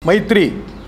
ಮೈತ್ರಿ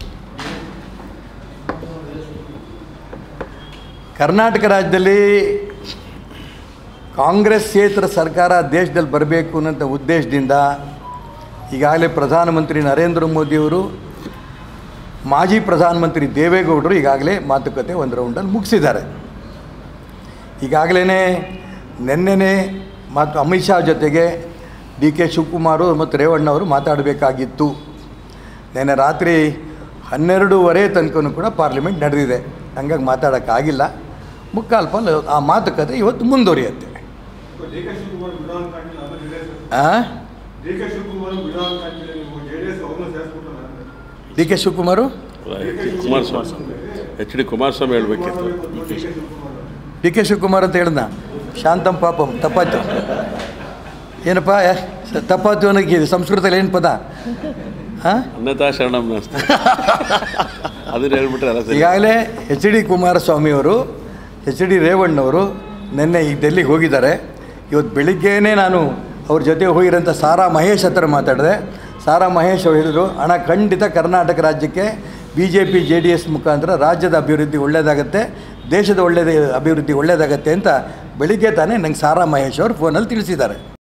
ಕರ್ನಾಟಕ ರಾಜ್ಯದಲ್ಲಿ ಕಾಂಗ್ರೆಸ್ಸೇತರ ಸರ್ಕಾರ ದೇಶದಲ್ಲಿ ಬರಬೇಕು ಅನ್ನೋಂಥ ಉದ್ದೇಶದಿಂದ ಈಗಾಗಲೇ ಪ್ರಧಾನಮಂತ್ರಿ ನರೇಂದ್ರ ಮೋದಿಯವರು ಮಾಜಿ ಪ್ರಧಾನಮಂತ್ರಿ ದೇವೇಗೌಡರು ಈಗಾಗಲೇ ಮಾತುಕತೆ ಒಂದು ರೌಂಡಲ್ಲಿ ಮುಗಿಸಿದ್ದಾರೆ ಈಗಾಗಲೇ ನಿನ್ನೆನೇ ಮತ್ತು ಅಮಿತ್ ಶಾ ಜೊತೆಗೆ ಡಿ ಕೆ ಶಿವಕುಮಾರು ಮತ್ತು ರೇವಣ್ಣವರು ಮಾತಾಡಬೇಕಾಗಿತ್ತು ನಿನ್ನೆ ರಾತ್ರಿ ಹನ್ನೆರಡೂವರೆ ತನಕನೂ ಕೂಡ ಪಾರ್ಲಿಮೆಂಟ್ ನಡೆದಿದೆ ಹಂಗಾಗಿ ಮಾತಾಡೋಕ್ಕಾಗಿಲ್ಲ ಮುಕ್ಕಾಲು ಪಾಲು ಆ ಮಾತುಕತೆ ಇವತ್ತು ಮುಂದುವರಿಯುತ್ತೆ ಡಿ ಕೆ ಶಿವಕುಮಾರ್ ವಿಧಾನ ಕಾಣಿಲ್ಲ ಅದು ಜೆಡಿಎಸ್ ಆ? ಡಿ ಕೆ ಶಿವಕುಮಾರ್ ವಿಧಾನ ಕಾಣಿಲ್ಲ ನೀವು ಜೆಡಿಎಸ್ ಅವ್ರನ್ನ ಸೇರಿಸ್ಬಿಟ್ರಲ್ಲ D K Shivakumar Kumaraswamy H D Kumaraswamy ಹೇಳ್ಬೇಕಿತ್ತು D K Shivakumar D K Shivakumar ಅಂತ ಹೇಳ್ದ ಶಾಂತಂ ಪಾಪಂ ತಪ್ಪಾಯ್ತು ಏನಪ್ಪ ಯಾ- ಸ- ತಪ್ಪಾಯ್ತು ಅನ್ನೋಕ್ಕೆ ಇದು ಸಂಸ್ಕೃತದಲ್ಲಿ ಏನು ಪದ ಹಾಂ ಅನ್ನತಾ ಶರಣಂ ನಾಸ್ತಿ ಅದನ್ನ ಹೇಳ್ಬಿಟ್ರೆ ಅಲ್ಲ ಸರಿ ಈಗಾಗಲೇ ಎಚ್ ಡಿ ಕುಮಾರಸ್ವಾಮಿಯವರು ಎಚ್ ಡಿ ರೇವಣ್ಣವರು ನಿನ್ನೆ ಈ ಡೆಲ್ಲಿಗೆ ಹೋಗಿದ್ದಾರೆ ಇವತ್ತು ಬೆಳಿಗ್ಗೆನೇ ನಾನು ಅವ್ರ ಜೊತೆ ಹೋಗಿರೋಂಥ ಸಾರಾ ಮಹೇಶ್ ಹತ್ರ ಮಾತಾಡಿದೆ ಸಾರಾ ಮಹೇಶ್ ಅವರು ಹೇಳಿದರು ಹಣ ಖಂಡಿತ ಕರ್ನಾಟಕ ರಾಜ್ಯಕ್ಕೆ B J P J D S ಮುಖಾಂತರ ರಾಜ್ಯದ ಅಭಿವೃದ್ಧಿ ಒಳ್ಳೆಯದಾಗತ್ತೆ ದೇಶದ ಒಳ್ಳೆಯದ ಅಭಿವೃದ್ಧಿ ಒಳ್ಳೆಯದಾಗತ್ತೆ ಅಂತ ಬೆಳಿಗ್ಗೆ ತಾನೇ ನಂಗೆ ಸಾರಾ ಮಹೇಶ್ ಅವರು ಫೋನಲ್ಲಿ ತಿಳಿಸಿದ್ದಾರೆ